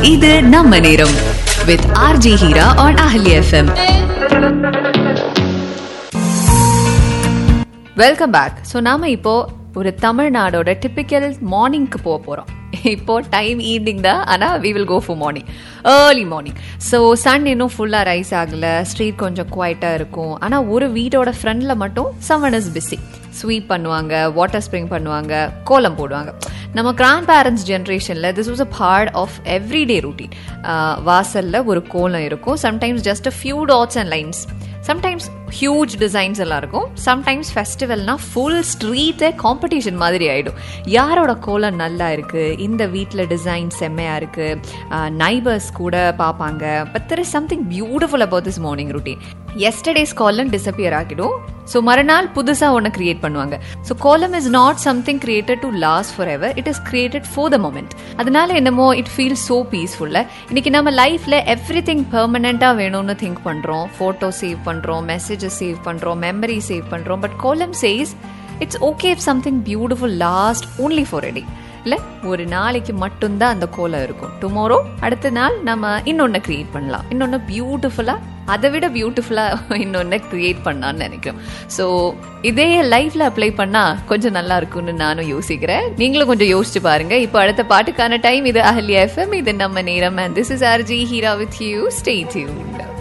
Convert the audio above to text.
இது நம்ம நேரம் with RJ Heera on Ahalya FM welcome back so நாம இப்போ ஒரு தமிழ்நாடோட டிப்பிக்கல் மார்னிங்க்கு போக போகிறோம் இப்போ டைம் ஈவினிங் தான் ஆனால் we will go for morning early morning so sun இன்னும் ஃபுல்லாக ரைஸ் ஆகலை ஸ்ட்ரீட் கொஞ்சம் குவைட்டாக இருக்கும் ஆனால் ஒரு வீட்டோட ஃப்ரண்டில் மட்டும் சம்மன் இஸ் பிஸி ஸ்வீப் பண்ணுவாங்க வாட்டர் ஸ்ப்ரிங் பண்ணுவாங்க கோலம் போடுவாங்க நம்ம கிராண்ட் பேரண்ட்ஸ் ஜென்ரேஷனில் this was a part of everyday routine வாசலில் ஒரு கோலம் இருக்கும் sometimes just a few dots and lines sometimes huge designs எல்லாம் இருக்கும் சம்டைம்ஸ் ஃபெஸ்டிவல்னா ஃபுல் ஸ்ட்ரீட்டே காம்படிஷன் மாதிரி ஆகிடும் யாரோட கோலம் நல்லா இருக்கு இந்த வீட்டில் டிசைன் செம்மையாக இருக்கு நைபர்ஸ் கூட பார்ப்பாங்க but there is something beautiful about this morning routine yesterday's kolam disappear ஆகிடும் ஸோ மறுநாள் புதுசாக ஒன்று கிரியேட் பண்ணுவாங்க so kolam is not something created to last for ever it is created for the moment அதனால என்னமோ இட் ஃபீல் ஸோ பீஸ்ஃபுல்ல இன்னைக்கு நம்ம லைஃப்ல எவ்ரி திங் பெர்மனெண்ட்டாக வேணும்னு திங்க் பண்ணுறோம் ஃபோட்டோ சேவ் பண்ணுறோம் மெசேஜஸ் சேவ் பண்ணுறோம் மெமரி சேவ் பண்ணுறோம் but kolam says it's okay if something beautiful last only for a day இல்லை ஒரு நாளைக்கு மட்டும்தான் அந்த கோலம் இருக்கும் டுமாரோ அடுத்த நாள் நம்ம இன்னொன்று கிரியேட் பண்ணலாம் இன்னொன்று பியூட்டிஃபுல்லாக அதை விட பியூட்டிஃபுல்லாக இன்னொன்று கிரியேட் பண்ணலான்னு நினைக்கிறோம் ஸோ இதே லைஃப்பில் அப்ளை பண்ணால் கொஞ்சம் நல்லா இருக்கும்னு நானும் யோசிக்கிறேன் நீங்களும் கொஞ்சம் யோசிச்சு பாருங்க இப்போ அடுத்த பாட்டுக்கான டைம் இது அஹல்யா எஃப்எம் இது நம்ம நேரம் and this is RJ Heera with you stay tuned